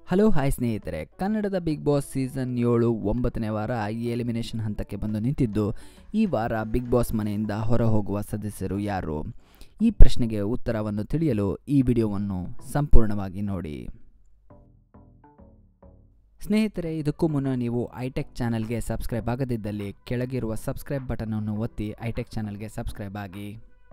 hello hi ಸ್ನೇಹಿತರೆ ಕನ್ನಡದ big boss season ಏಳು ಒಂಬತ್ತನೇ ವಾರ ಈ ಎಲಿಮಿನೇಷನ್ ಹಂತಕ್ಕೆ ಬಂದು ನಿಂತಿದ್ದು ಈ ವಾರ ಬಿಗ್ ಬಾಸ್ ಮನೆಯಿಂದ ಹೊರ ಹೋಗುವ ಸದಸ್ಯರು ಯಾರು ಈ ಪ್ರಶ್ನೆಗೆ ಉತ್ತರವನ್ನು ತಿಳಿಯಲು ಈ ವಿಡಿಯೋವನ್ನು ಸಂಪೂರ್ಣವಾಗಿ ನೋಡಿ ಸ್ನೇಹಿತರೆ ಇದಕ್ಕೂ ಮುನ್ನ ನೀವು ಐಟೆಕ್ ಚಾನಲ್ಗೆ ಸಬ್ಸ್ಕ್ರೈಬ್ ಆಗದಿದ್ದಲ್ಲಿ ಕೆಳಗಿರುವ ಸಬ್ಸ್ಕ್ರೈಬ್ ಬಟನನ್ನು ಒತ್ತಿ ಐಟೆಕ್ ಚಾನಲ್ಗೆ ಸಬ್ಸ್ಕ್ರೈಬ್ ಆಗಿ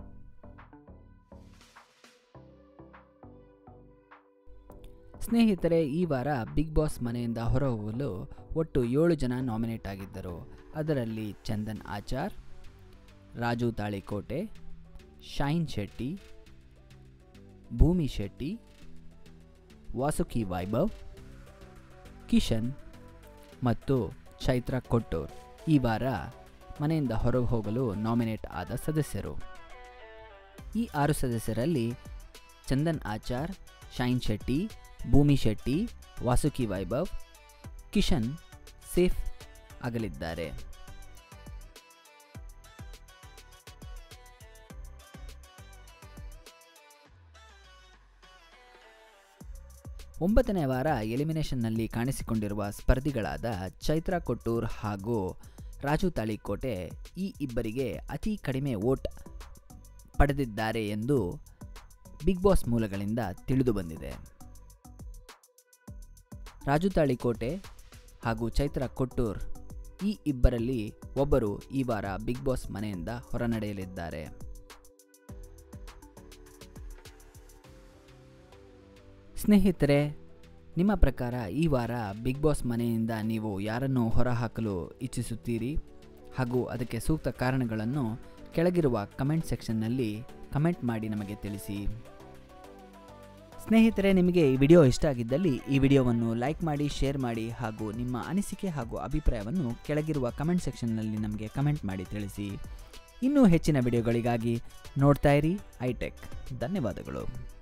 ಸ್ನೇಹಿತರೆ ಈ ವಾರ ಬಿಗ್ ಬಾಸ್ ಮನೆಯಿಂದ ಹೊರಹೋಗಲು ಒಟ್ಟು ಏಳು ಜನ ನಾಮಿನೇಟ್ ಆಗಿದ್ದರು ಅದರಲ್ಲಿ ಚಂದನ್ ಆಚಾರ್ ರಾಜು ತಾಳಿಕೋಟೆ ಶೈನ್ ಶೆಟ್ಟಿ ಭೂಮಿ ಶೆಟ್ಟಿ ವಾಸುಕಿ ವೈಭವ್ ಕಿಶನ್ ಮತ್ತು ಚೈತ್ರ ಕೊಟ್ಟೂರ್ ಈ ವಾರ ಮನೆಯಿಂದ ಹೊರಗೆ ಹೋಗಲು ನಾಮಿನೇಟ್ ಆದ ಸದಸ್ಯರು ಈ ಆರು ಸದಸ್ಯರಲ್ಲಿ ಚಂದನ್ ಆಚಾರ್ ಶೈನ್ ಶೆಟ್ಟಿ ಭೂಮಿ ಶೆಟ್ಟಿ ವಾಸುಕಿ ವೈಭವ್ ಕಿಶನ್ ಸೇಫ್ ಆಗಲಿದ್ದಾರೆ ಒಂಬತ್ತನೇ ವಾರ ಎಲಿಮಿನೇಷನ್ನಲ್ಲಿ ಕಾಣಿಸಿಕೊಂಡಿರುವ ಸ್ಪರ್ಧಿಗಳಾದ ಚೈತ್ರ ಕೊಟ್ಟೂರ್ ಹಾಗೂ ರಾಜು ತಾಳಿಕೋಟೆ ಈ ಇಬ್ಬರಿಗೆ ಅತಿ ಕಡಿಮೆ ವೋಟ್ ಪಡೆದಿದ್ದಾರೆ ಎಂದು ಬಿಗ್ ಬಾಸ್ ಮೂಲಗಳಿಂದ ತಿಳಿದು ಬಂದಿದೆ ರಾಜು ತಾಳಿಕೋಟೆ ಹಾಗೂ ಚೈತ್ರ ಕೊಟ್ಟೂರ್ ಈ ಇಬ್ಬರಲ್ಲಿ ಒಬ್ಬರು ಈ ವಾರ ಬಿಗ್ ಬಾಸ್ ಮನೆಯಿಂದ ಹೊರನಡೆಯಲಿದ್ದಾರೆ ಸ್ನೇಹಿತರೆ ನಿಮ್ಮ ಪ್ರಕಾರ ಈ ವಾರ ಬಿಗ್ ಬಾಸ್ ಮನೆಯಿಂದ ನೀವು ಯಾರನ್ನು ಹೊರಹಾಕಲು ಇಚ್ಛಿಸುತ್ತೀರಿ ಹಾಗೂ ಅದಕ್ಕೆ ಸೂಕ್ತ ಕಾರಣಗಳನ್ನು ಕೆಳಗಿರುವ ಕಮೆಂಟ್ ಸೆಕ್ಷನ್ನಲ್ಲಿ ಕಮೆಂಟ್ ಮಾಡಿ ನಮಗೆ ತಿಳಿಸಿ ಸ್ನೇಹಿತರೆ ನಿಮಗೆ ಈ ವಿಡಿಯೋ ಇಷ್ಟ ಆಗಿದ್ದಲ್ಲಿ ಈ ವಿಡಿಯೋವನ್ನು ಲೈಕ್ ಮಾಡಿ ಶೇರ್ ಮಾಡಿ ಹಾಗೂ ನಿಮ್ಮ ಅನಿಸಿಕೆ ಹಾಗೂ ಅಭಿಪ್ರಾಯವನ್ನು ಕೆಳಗಿರುವ ಕಮೆಂಟ್ ಸೆಕ್ಷನ್ನಲ್ಲಿ ನಮಗೆ ಕಮೆಂಟ್ ಮಾಡಿ ತಿಳಿಸಿ ಇನ್ನೂ ಹೆಚ್ಚಿನ ವಿಡಿಯೋಗಳಿಗಾಗಿ ನೋಡ್ತಾ ಇರಿ ಐಟೆಕ್ ಧನ್ಯವಾದಗಳು